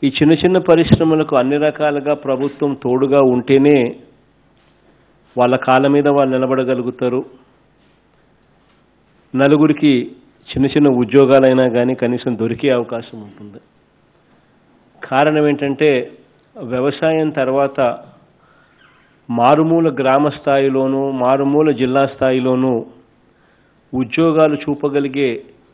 ఈ చిన్న చిన్న పరిశ్రమలకు అన్ని రకాలుగా ప్రభుత్వం తోడుగా ఉంటేనే వాళ్ళ కాళ్ళ మీద వాళ్ళు నిలబడగలుగుతారు నలుగురికి చిన్న చిన్న ఉద్యోగాలైనా కానీ కనీసం దొరికే అవకాశం ఉంటుంది కారణం ఏంటంటే వ్యవసాయం తర్వాత మారుమూల గ్రామ స్థాయిలోనూ మారుమూల జిల్లా స్థాయిలోనూ ఉద్యోగాలు చూపగలిగే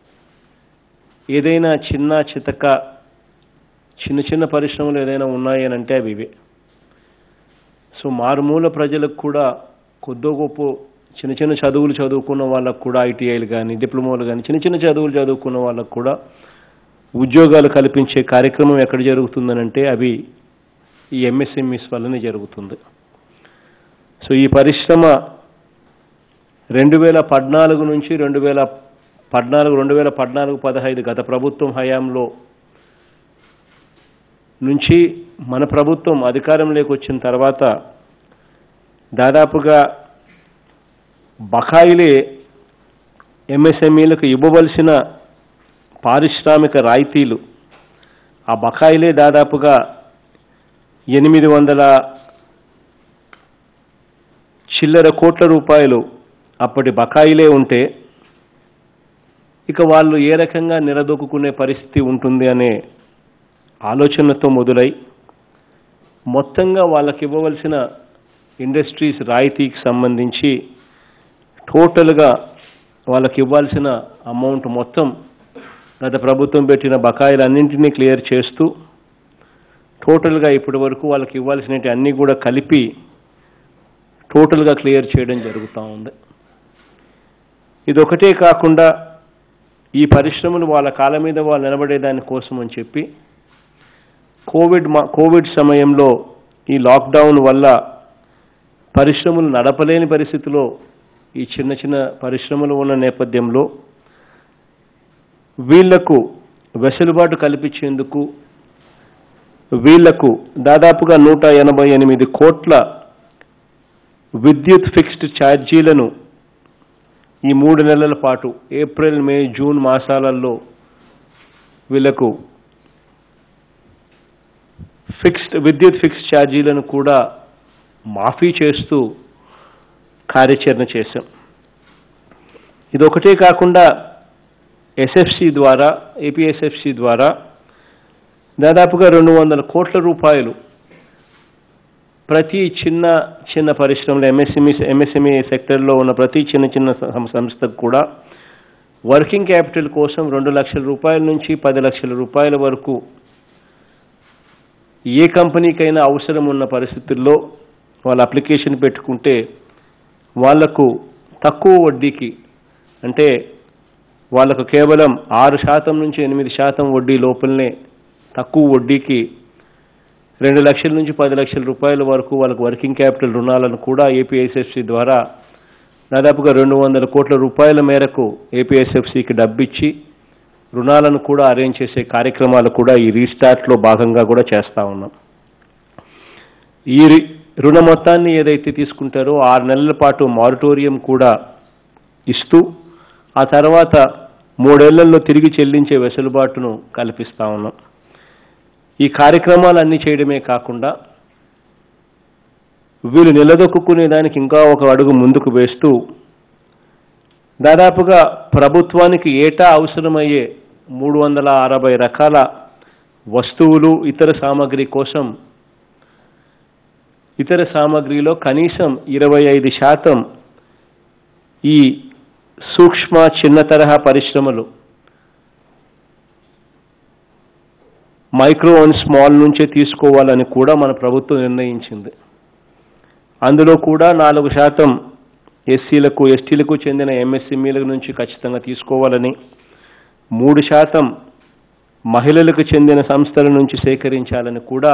ఏదైనా చిన్న చితక చిన్న చిన్న పరిశ్రమలు ఏదైనా ఉన్నాయి అని అంటే అవి ఇవే సో మారుమూల ప్రజలకు కూడా కొద్దో గొప్ప చిన్న చిన్న చదువులు చదువుకున్న వాళ్ళకు కూడా ఐటీఐలు కానీ డిప్లొమాలు కానీ చిన్న చిన్న చదువులు చదువుకున్న వాళ్ళకు కూడా ఉద్యోగాలు కల్పించే కార్యక్రమం ఎక్కడ జరుగుతుందనంటే అవి ఈ ఎంఎస్ఎంఈస్ వల్లనే జరుగుతుంది సో ఈ పరిశ్రమ రెండు వేల పద్నాలుగు నుంచి రెండు వేల పద్నాలుగు రెండు వేల పద్నాలుగు పదహైదు గత ప్రభుత్వం హయాంలో నుంచి మన ప్రభుత్వం అధికారంలోకి వచ్చిన తర్వాత దాదాపుగా బకాయిలే ఎంఎస్ఎంఈలకు ఇవ్వవలసిన పారిశ్రామిక రాయితీలు ఆ బకాయిలే దాదాపుగా ఎనిమిది వందల చిల్లర కోట్ల రూపాయలు అప్పటి బకాయిలే ఉంటే ఇక వాళ్ళు ఏ రకంగా నిలదొక్కునే పరిస్థితి ఉంటుంది అనే ఆలోచనతో మొదలై మొత్తంగా వాళ్ళకి ఇవ్వవలసిన ఇండస్ట్రీస్ రాయితీకి సంబంధించి టోటల్గా వాళ్ళకి ఇవ్వాల్సిన అమౌంట్ మొత్తం గత ప్రభుత్వం పెట్టిన బకాయిలన్నింటినీ క్లియర్ చేస్తూ టోటల్గా ఇప్పటి వరకు వాళ్ళకి ఇవ్వాల్సినవి అన్నీ కూడా కలిపి టోటల్గా క్లియర్ చేయడం జరుగుతూ ఉంది ఇదొకటే కాకుండా ఈ పరిశ్రమలు వాళ్ళ కాళ్ళ మీద వాళ్ళు నిలబడేదాని కోసం అని చెప్పి కోవిడ్ మా కోవిడ్ సమయంలో ఈ లాక్డౌన్ వల్ల పరిశ్రమలు నడపలేని పరిస్థితిలో ఈ చిన్న చిన్న పరిశ్రమలు ఉన్న నేపథ్యంలో వీళ్లకు వెసులుబాటు కల్పించేందుకు వీళ్లకు దాదాపుగా నూట ఎనభై ఎనిమిది కోట్ల విద్యుత్ ఫిక్స్డ్ ఛార్జీలను ఈ మూడు నెలల పాటు ఏప్రిల్ మే జూన్ మాసాలలో వీళ్లకు ఫిక్స్డ్ విద్యుత్ ఫిక్స్డ్ ఛార్జీలను కూడా మాఫీ చేస్తూ కార్యాచరణ చేశాం ఇదొకటే కాకుండా ఎస్ఎఫ్సి ద్వారా ఏపీఎస్ఎఫ్సి ద్వారా దాదాపుగా రెండు వందల కోట్ల రూపాయలు ప్రతి చిన్న చిన్న పరిశ్రమలు ఎంఎస్ఎంఈ ఎంఎస్ఎంఈ సెక్టర్లో ఉన్న ప్రతి చిన్న చిన్న సం- సంస్థకు కూడా వర్కింగ్ క్యాపిటల్ కోసం రెండు లక్షల రూపాయల నుంచి పది లక్షల రూపాయల వరకు ఏ కంపెనీకైనా అవసరం ఉన్న పరిస్థితుల్లో వాళ్ళు అప్లికేషన్ పెట్టుకుంటే వాళ్లకు తక్కువ వడ్డీకి అంటే వాళ్ళకు కేవలం ఆరు శాతం నుంచి ఎనిమిది శాతం వడ్డీ లోపలనే తక్కువ వడ్డీకి రెండు లక్షల నుంచి పది లక్షల రూపాయల వరకు వాళ్ళకు వర్కింగ్ క్యాపిటల్ రుణాలను కూడా ఏపీఎస్ఎఫ్సి ద్వారా దాదాపుగా రెండు వందల కోట్ల రూపాయల మేరకు ఏపీఎస్ఎఫ్సికి డబ్బిచ్చి రుణాలను కూడా అరేంజ్ చేసే కార్యక్రమాలు కూడా ఈ రీస్టార్ట్లో భాగంగా కూడా చేస్తా ఉన్నాం ఈ రి- రుణ మొత్తాన్ని ఏదైతే తీసుకుంటారో ఆరు నెలల పాటు మారిటోరియం కూడా ఇస్తూ ఆ తర్వాత మూడేళ్లలో తిరిగి చెల్లించే వెసులుబాటును కల్పిస్తా ఉన్నాం ఈ కార్యక్రమాలన్నీ చేయడమే కాకుండా వీళ్ళు నిలదొక్కునే దానికి ఇంకా ఒక అడుగు ముందుకు వేస్తూ దాదాపుగా ప్రభుత్వానికి ఏటా అవసరమయ్యే మూడు వందల అరవై రకాల వస్తువులు ఇతర సామాగ్రి కోసం ఇతర సామాగ్రిలో కనీసం ఇరవై ఐదు శాతం ఈ సూక్ష్మ చిన్న తరహా పరిశ్రమలు మైక్రో అండ్ స్మాల్ నుంచే తీసుకోవాలని కూడా మన ప్రభుత్వం నిర్ణయించింది అందులో కూడా నాలుగు శాతం ఎస్సీలకు ఎస్టీలకు చెందిన ఎంఎస్ఎంఈల నుంచి ఖచ్చితంగా తీసుకోవాలని మూడు శాతం మహిళలకు చెందిన సంస్థల నుంచి సేకరించాలని కూడా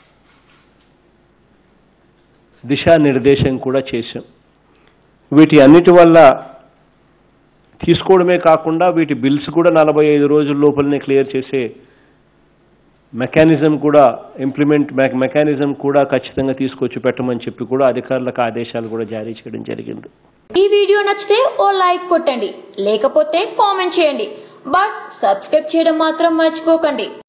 దిశానిర్దేశం కూడా చేశాం వీటి అన్నిటి వల్ల తీసుకోవడమే కాకుండా వీటి బిల్స్ కూడా నలభై ఐదు రోజుల లోపలనే క్లియర్ చేసే మెకానిజం కూడా ఇంప్లిమెంట్ మెకానిజం కూడా ఖచ్చితంగా తీసుకొచ్చి పెట్టమని చెప్పి కూడా అధికారులకు ఆదేశాలు కూడా జారీ చేయడం జరిగింది ఈ వీడియో నచ్చితే ఓ లైక్ కొట్టండి లేకపోతే కామెంట్ చేయండి బట్ సబ్స్క్రైబ్ చేయడం మాత్రం మర్చిపోకండి